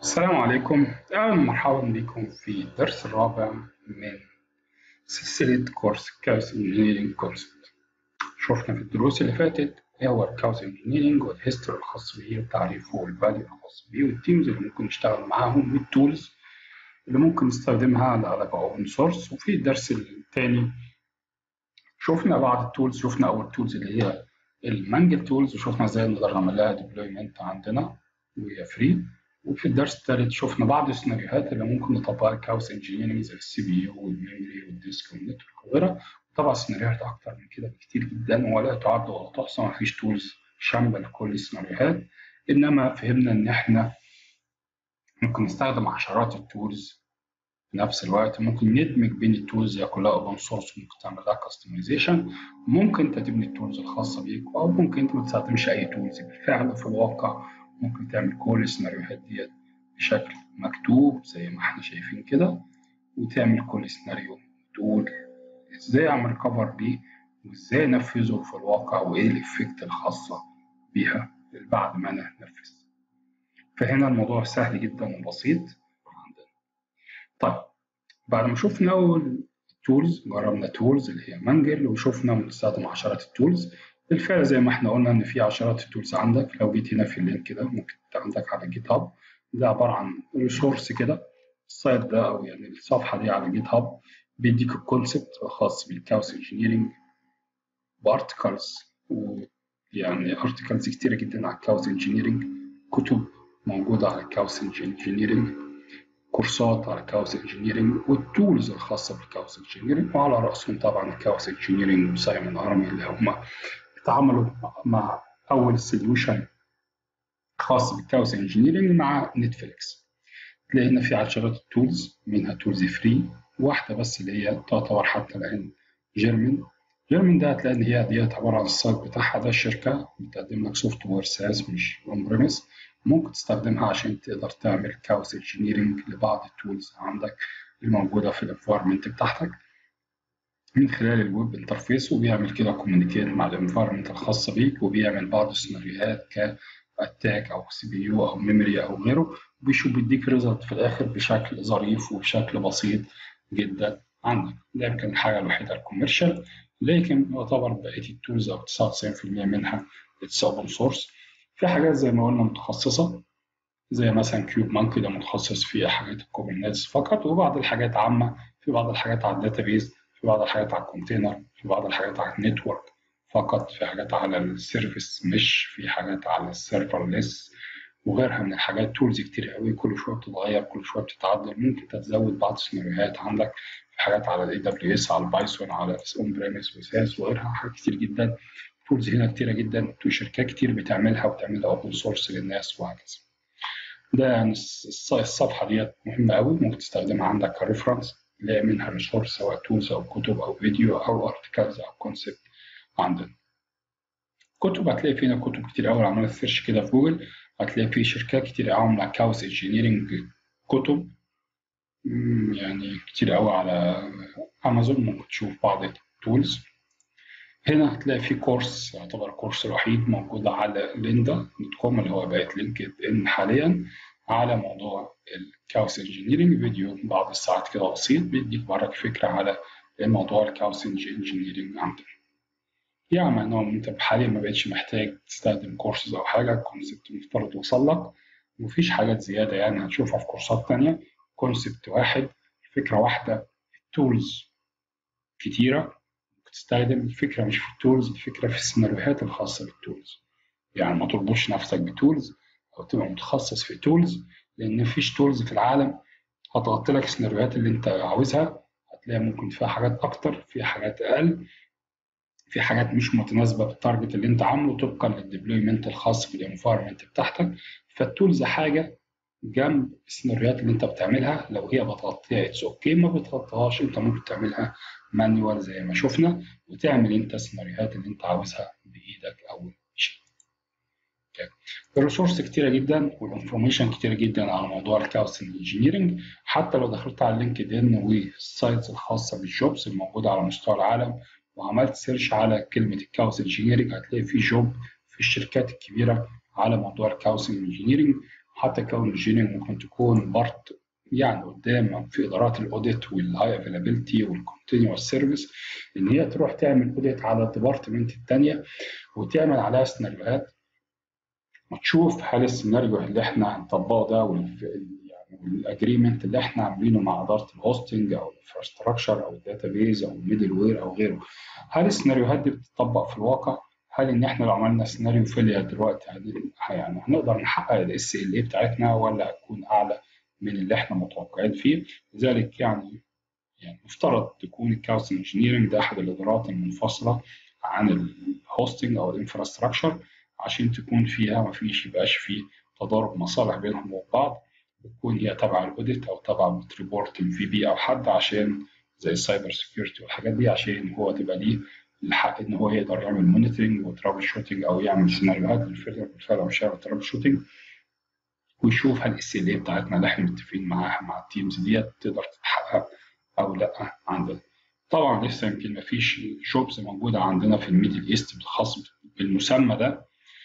السلام عليكم أهلا ومرحبا بكم في الدرس الرابع من سلسلة كورس كاوس انجينيرينج كونسبت شفنا في الدروس اللي فاتت ايه هو الكاوس انجينيرينج والهيستوري الخاص بيه وتعريفه والفاليو الخاص بيه والتيمز اللي ممكن نشتغل معاهم والتولز اللي ممكن نستخدمها على أغلب اوبن سورس وفي الدرس الثاني شفنا بعض التولز شفنا أول تولز اللي هي المانجل تولز وشفنا ازاي نقدر نعمل لها ديبلويمنت عندنا وهي فري وفي الدرس الثالث شفنا بعض السيناريوهات اللي ممكن نطبقها كاوس انجينيرنج زي السي بي يو والميموري والديسك والنتورك وغيرها طبعا السيناريوهات اكتر من كده بكتير جدا ولا تعد ولا تحصى ما فيش تولز شامله لكل السيناريوهات انما فهمنا ان احنا ممكن نستخدم عشرات التولز في نفس الوقت ممكن ندمج بين التولز هي كلها اوبن سورس ممكن تعمل لها كاستمايزيشن ممكن انت تبني التولز الخاصه بيك او ممكن انت ما تستخدمش اي تولز بالفعل في الواقع ممكن تعمل كل السيناريوهات ديت بشكل مكتوب زي ما احنا شايفين كده وتعمل كل سيناريو تقول ازاي اعمل كفر بيه وازاي انفذه في الواقع وايه الايفكت الخاصه بيها بعد ما انا نفذت فهنا الموضوع سهل جدا وبسيط عندنا طيب بعد ما شفنا اول التولز جربنا تولز اللي هي مانجل وشفنا بنستخدم عشرات التولز بالفعل زي ما احنا قلنا ان في عشرات التولز عندك لو جيت هنا في اللينك ده ممكن عندك على جيت هاب ده عباره عن ريسورس كده السايت ده او يعني الصفحه دي على جيت هاب بيديك الكونسبت الخاص بالكاوس انجينيرنج بارتكلز ويعني ارتكلز كتيره جدا على الكاوس انجينيرنج كتب موجوده على الكاوس انجينيرنج كورسات على كاوس انجينيرنج والتولز الخاصه بالكاوس انجينيرنج وعلى راسهم طبعا الكاوس انجينيرنج وسايمون ارمي اللي هم اتعاملوا مع اول سوليوشن خاص بالكاوس انجينيرنج مع نتفليكس تلاقي هنا في عشرات التولز منها تولز فري واحده بس اللي هي تعتبر حتى الان جيرمن جيرمن ده هتلاقي ان هي ديت عباره عن السايت بتاعها ده الشركه بتقدم لك سوفت وير ساس مش اون بريمس ممكن تستخدمها عشان تقدر تعمل كاوس انجينيرنج لبعض التولز عندك الموجوده في الانفايرمنت بتاعتك من خلال الويب انترفيس وبيعمل كده كوميونيكيت مع الانفايرمنت الخاصه بيك وبيعمل بعض السيناريوهات كاتاك او سي بي يو او ميموري او غيره وبيشوف بيديك ريزلت في الاخر بشكل ظريف وبشكل بسيط جدا عندك ده يمكن الحاجه الوحيده الكوميرشال لكن يعتبر بقيه التولز او 99% منها اتس اوبن سورس في حاجات زي ما قلنا متخصصه زي مثلا كيوب مانكي ده متخصص في حاجات الكوبرنيتس فقط وبعض الحاجات عامه في بعض الحاجات على الداتابيز في بعض الحاجات على الكونتينر في بعض الحاجات على النتورك فقط في حاجات على السيرفيس مش في حاجات على السيرفرلس وغيرها من الحاجات تولز كتير قوي كل شويه بتتغير كل شويه بتتعدل ممكن تزود بعض السيناريوهات عندك في حاجات على الاي دبليو اس على البايثون على اون بريمس وساس وغيرها حاجات كتير جدا تولز هنا كتيره جدا شركات كتير بتعملها وتعملها اوبن سورس للناس وهكذا ده يعني الصفحه ديت مهمه قوي ممكن تستخدمها عندك كريفرنس تلاقي منها ريسورس سواء تولز او كتب او فيديو او ارتكلز او كونسبت عندنا كتب هتلاقي فينا كتب كتير قوي عملت سيرش كده في جوجل هتلاقي في شركات كتير قوي عامله كاوس انجينيرنج كتب يعني كتير قوي على امازون ممكن تشوف بعض التولز هنا هتلاقي في كورس يعتبر كورس وحيد موجود على ليندا دوت كوم اللي هو بقت لينكد ان حاليا على موضوع الكاوس انجينيرنج فيديو بعض الساعات كده بسيط بيديك برك فكره على موضوع الكاوس انجينيرنج عندنا يعني انه انت حاليا ما بقتش محتاج تستخدم كورسز او حاجه الكونسبت مفترض وصل لك ومفيش حاجات زياده يعني هتشوفها في كورسات تانية كونسبت واحد فكره واحده التولز كتيره تستخدم الفكره مش في التولز الفكره في السيناريوهات الخاصه بالتولز يعني ما تربطش نفسك بتولز او تبقى متخصص في تولز لان مفيش تولز في العالم هتغطي لك السيناريوهات اللي انت عاوزها هتلاقي ممكن فيها حاجات اكتر فيها حاجات اقل في حاجات مش متناسبه بالتارجت اللي انت عامله طبقا للديبلويمنت الخاص بالانفايرمنت بتاعتك فالتولز حاجه جنب السيناريوهات اللي انت بتعملها لو هي بتغطيها اتس اوكي ما بتغطيهاش انت ممكن تعملها مانيوال زي ما شفنا وتعمل انت السيناريوهات اللي انت عاوزها بايدك اول شيء. الريسورس كتيره جدا والانفورميشن كتيره جدا على موضوع الكاوس انجينيرنج حتى لو دخلت على لينكد ان والسايتس الخاصه بالجوبز الموجوده على مستوى العالم وعملت سيرش على كلمه الكاوس انجينيرنج هتلاقي في جوب في الشركات الكبيره على موضوع الكاوس انجينيرنج حتى كون انجينيرنج ممكن تكون بارت يعني قدام في ادارات الاوديت والهاي افيلابيلتي والكونتينوس سيرفيس ان هي تروح تعمل اوديت على الديبارتمنت الثانيه وتعمل عليها سيناريوهات وتشوف هل السيناريو اللي احنا هنطبقه ده يعني والاجريمنت اللي احنا عاملينه مع اداره الهوستنج او الانفراستراكشر او الداتابيز او الميدل وير او غيره هل السيناريوهات دي بتطبق في الواقع؟ هل ان احنا لو عملنا سيناريو فيليا دلوقتي يعني هنقدر نحقق الاس ال اي بتاعتنا ولا هتكون اعلى من اللي احنا متوقعين فيه لذلك يعني يعني مفترض تكون الكاوس انجينيرنج ده احد الادارات المنفصله عن الهوستنج او الانفراستراكشر عشان تكون فيها ما فيش يبقاش فيه تضارب مصالح بينهم وبين بعض بتكون هي تبع الاوديت او تبع بتريبورت الفي بي او حد عشان زي السايبر سكيورتي والحاجات دي عشان هو تبقى ليه الحق ان هو يقدر يعمل مونيتورنج وترابل شوتنج او يعمل سيناريوهات للفيلر بالفعل او شغل ترابل شوتنج ويشوف هل السي ال بتاعتنا اللي احنا متفقين معاها مع التيمز ديت تقدر تتحقق او لا عندنا. طبعا لسه يمكن ما فيش جوبز موجوده عندنا في الميدل ايست بالخاص بالمسمى ده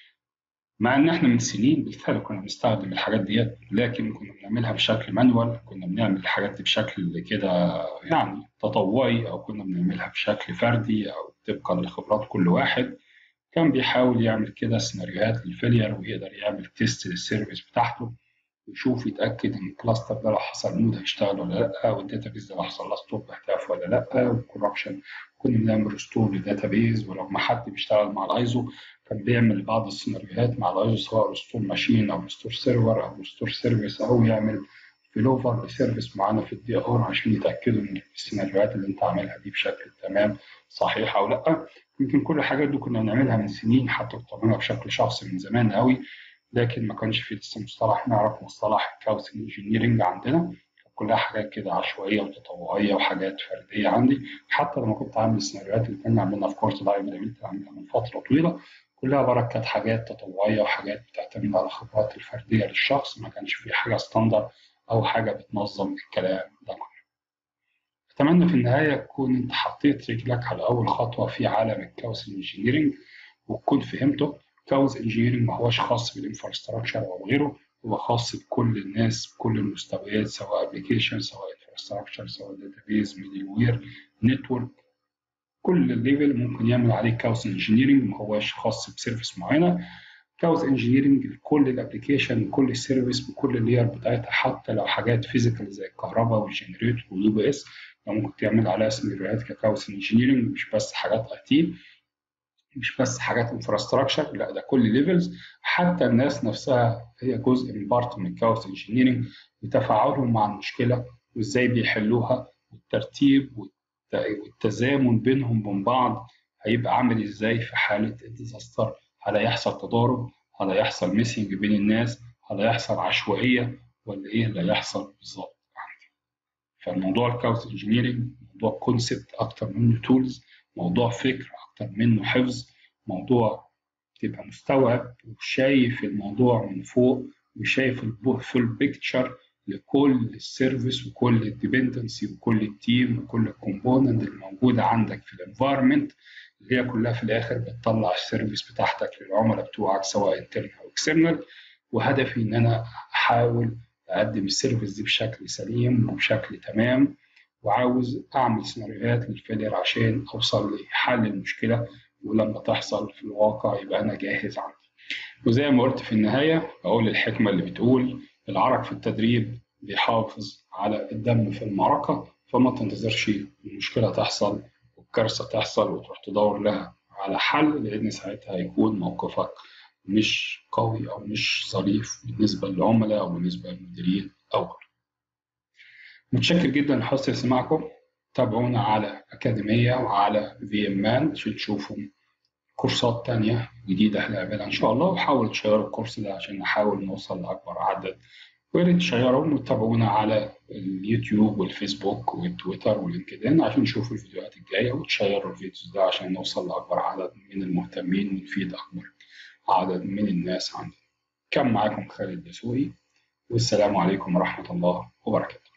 مع ان احنا من سنين بالفعل كنا بنستخدم الحاجات ديت لكن كنا بنعملها بشكل مانوال كنا بنعمل الحاجات دي بشكل كده يعني تطوعي او كنا بنعملها بشكل فردي او طبقا لخبرات كل واحد كان بيحاول يعمل كده سيناريوهات للفيلير ويقدر يعمل تيست للسيرفيس بتاعته ويشوف يتاكد ان الكلاستر ده لو حصل مود هيشتغل ولا لا والداتابيز ده لو حصل لها ستوب هتقف ولا لا والكوركشن كنا بنعمل ريستور للداتابيز ولو ما حد بيشتغل مع الايزو كان بيعمل بعض السيناريوهات مع الايزو سواء ريستور ماشين او ريستور سيرفر او ريستور سيرفيس او يعمل فيلوفر لسيرفيس معينه في الدي ار عشان يتاكدوا ان السيناريوهات اللي انت عاملها دي بشكل تمام صحيحه او لا يمكن كل الحاجات دي كنا بنعملها من سنين حتى كنت بعملها بشكل شخصي من زمان قوي لكن ما كانش في لسه مصطلح نعرف مصطلح كاوس انجينيرنج عندنا كلها حاجات كده عشوائيه وتطوعيه وحاجات فرديه عندي حتى لما كنت عامل السيناريوهات اللي كنا عاملينها في كورس لايف اللي عاملها من فتره طويله كلها عباره كانت حاجات تطوعيه وحاجات بتعتمد على الخبرات الفرديه للشخص ما كانش في حاجه ستاندر او حاجه بتنظم الكلام ده كله اتمنى في النهايه تكون انت حطيت رجلك على اول خطوه في عالم الكاوس انجينيرنج وتكون فهمته كاوس انجينيرنج ما هوش خاص بالانفراستراكشر او غيره هو خاص بكل الناس بكل المستويات سواء ابلكيشن سواء انفراستراكشر سواء داتابيز ميدل وير نتورك كل الليفل ممكن يعمل عليه كاوس انجينيرنج ما هوش خاص بسيرفيس معينه كاوس انجينيرنج لكل الابلكيشن كل السيرفيس بكل اللاير بتاعتها حتى لو حاجات فيزيكال زي الكهرباء والجنريتور واليو بي اس ممكن تعمل عليها سيناريوهات ككاوس انجينيرنج مش بس حاجات اي تي مش بس حاجات انفراستراكشر لا ده كل ليفلز حتى الناس نفسها هي جزء من بارت من الكاوس انجينيرنج وتفاعلهم مع المشكله وازاي بيحلوها والترتيب والتزامن بينهم وبين بعض هيبقى عامل ازاي في حاله الديزاستر هل هيحصل تضارب هل هيحصل ميسنج بين الناس هل هيحصل عشوائيه ولا ايه اللي هيحصل بالظبط فالموضوع الكاوس انجينيرنج موضوع كونسبت اكتر منه تولز موضوع فكر اكتر منه حفظ موضوع تبقى مستوعب وشايف الموضوع من فوق وشايف الفول بيكتشر لكل السيرفيس وكل الديبندنسي وكل التيم وكل الكومبوننت اللي موجوده عندك في الانفايرمنت اللي هي كلها في الاخر بتطلع السيرفيس بتاعتك للعملاء بتوعك سواء انترنال او اكسترنال وهدفي ان انا احاول اقدم السيرفيس دي بشكل سليم وبشكل تمام وعاوز اعمل سيناريوهات للفيلير عشان اوصل لحل المشكله ولما تحصل في الواقع يبقى انا جاهز عندي وزي ما قلت في النهايه بقول الحكمه اللي بتقول العرق في التدريب بيحافظ على الدم في المعركه فما تنتظرش المشكله تحصل والكارثه تحصل وتروح تدور لها على حل لان ساعتها هيكون موقفك مش قوي او مش ظريف بالنسبه للعملاء او بالنسبه للمديرين او غيره. متشكر جدا لحسن استماعكم تابعونا على أكاديمية وعلى في ام مان عشان تشوفوا كورسات تانية جديدة هنعملها إن شاء الله وحاولوا تشيروا الكورس ده عشان نحاول نوصل لأكبر عدد ويا ريت تشيروا وتتابعونا على اليوتيوب والفيسبوك والتويتر واللينكدين عشان تشوفوا الفيديوهات الجاية وتشيروا الفيديوز ده عشان نوصل لأكبر عدد من المهتمين ونفيد أكبر عدد من الناس عندنا كان معاكم خالد دسوقي والسلام عليكم ورحمة الله وبركاته